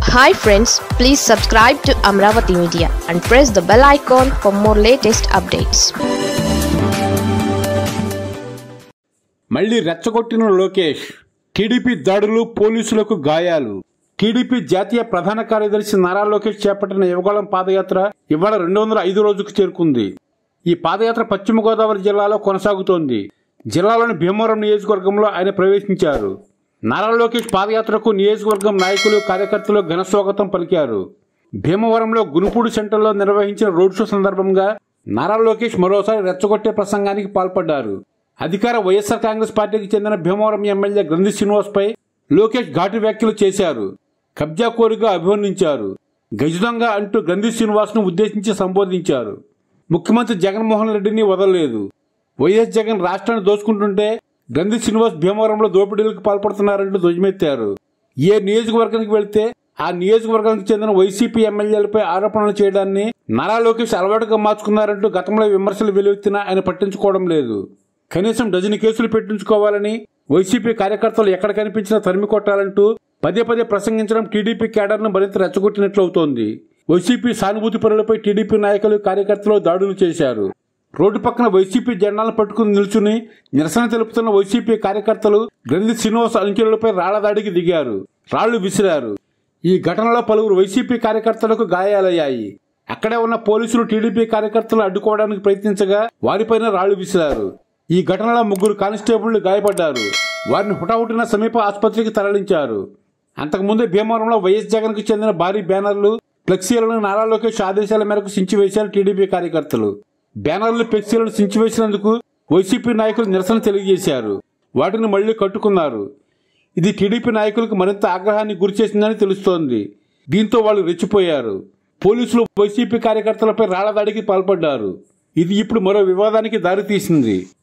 hi friends please subscribe to Amaravati media and press the bell icon for more latest updates మళ్లీ రెచ్చగొట్టిన Lokesh TDP దాడులు పోలీసులకు గాయాలు TDP జాతీయ ప్రధాన కార్యదర్శి నారా లోకేష్ చేపట్టిన యువగళం పాదయాత్ర ఇవాళ రెండు వందల ఐదు రోజుకు చేరుకుంది ఈ పాదయాత్ర పశ్చిమ గోదావరి జిల్లాలో కొనసాగుతోంది జిల్లాలోని భీమవరం నియోజకవర్గంలో ఆయన ప్రవేశించారు నారా లోకేష్ పాదయాత్రకు నియోజకవర్గం నాయకులు కార్యకర్తలు ఘన స్వాగతం పలికారు భీమవరంలో గునుపూడి సెంటర్లో నిర్వహించిన రోడ్ షో సందర్భంగా నారా లోకేష్ మరోసారి రెచ్చగొట్టే ప్రసంగానికి పాల్పడ్డారు అధికార వైఎస్ఆర్ కాంగ్రెస్ పార్టీకి చెందిన భీమవరం ఎమ్మెల్యే గ్రంథి శ్రీనివాస్ పై లోకేష్ ఘాటు వ్యాఖ్యలు చేశారు కబ్జా కోరిగా అభివర్ణించారు గజదొంగ అంటూ గ్రంథి శ్రీనివాస్ ను ఉద్దేశించి సంబోధించారు ముఖ్యమంత్రి జగన్మోహన్ రెడ్డిని వదలలేదు వైఎస్ జగన్ రాష్ట్రాన్ని దోచుకుంటుంటే గంధి శ్రీనివాస్ భీమవరంలో దోపిడీలకు పాల్పడుతున్నారంటూ ధ్వజమెత్తారు ఏ నియోజకవర్గానికి వెళ్తే ఆ నియోజకవర్గానికి చెందిన వైసీపీ ఎమ్మెల్యేలపై ఆరోపణలు చేయడాన్ని నారా లోకేష్ అలవాటుగా మార్చుకున్నారంటూ గతంలో విమర్శలు వెలువెత్తినా ఆయన పట్టించుకోవడం లేదు కనీసం డజన్ కేసులు పెట్టించుకోవాలని వైసీపీ కార్యకర్తలు ఎక్కడ కనిపించినా తరిమి కొట్టాలంటూ పదే పదే ప్రసంగించడం టీడీపీ కేడర్ను మరింత రెచ్చగొట్టినట్లవుతోంది వైసీపీ సానుభూతి పరులపై టీడీపీ నాయకులు కార్యకర్తలు దాడులు చేశారు రోడ్డు పక్కన వైసీపీ జెండాలను పట్టుకుని నిల్చుని నిరసన తెలుపుతున్న వైసీపీ కార్యకర్తలు గ్రంథి శ్రీనివాస్ అనుచరులపై రాళ్ల దాడికి దిగారు రాళ్లు విసిరారు ఈ ఘటనలో పలువురు వైసీపీ కార్యకర్తలకు గాయాలయ్యాయి అక్కడే ఉన్న పోలీసులు టీడీపీ కార్యకర్తలు అడ్డుకోవడానికి ప్రయత్నించగా వారిపైన రాళ్లు విసిరారు ఈ ఘటనలో ముగ్గురు కానిస్టేబుళ్లు గాయపడ్డారు వారిని హుటాహుటిన సమీప ఆసుపత్రికి తరలించారు అంతకుముందే భీమవరంలో వైఎస్ జగన్ కు చెందిన భారీ బ్యానర్లు ఫ్లెక్సీలను నారా లోకేష్ ఆదేశాల మేరకు సించివేశారు టీడీపీ కార్యకర్తలు బ్యానర్లు ఫ్లెక్సీలను సించివేసినందుకు వైసీపీ నాయకులు నిరసన తెలియజేశారు వాటిని మళ్లీ కట్టుకున్నారు ఇది టీడీపీ నాయకులకు మరింత ఆగ్రహాన్ని గురిచేసిందని తెలుస్తోంది దీంతో వాళ్ళు రెచ్చిపోయారు పోలీసులు వైసీపీ కార్యకర్తలపై రాళ్ల దాడికి పాల్పడ్డారు ఇది ఇప్పుడు మరో వివాదానికి దారితీసింది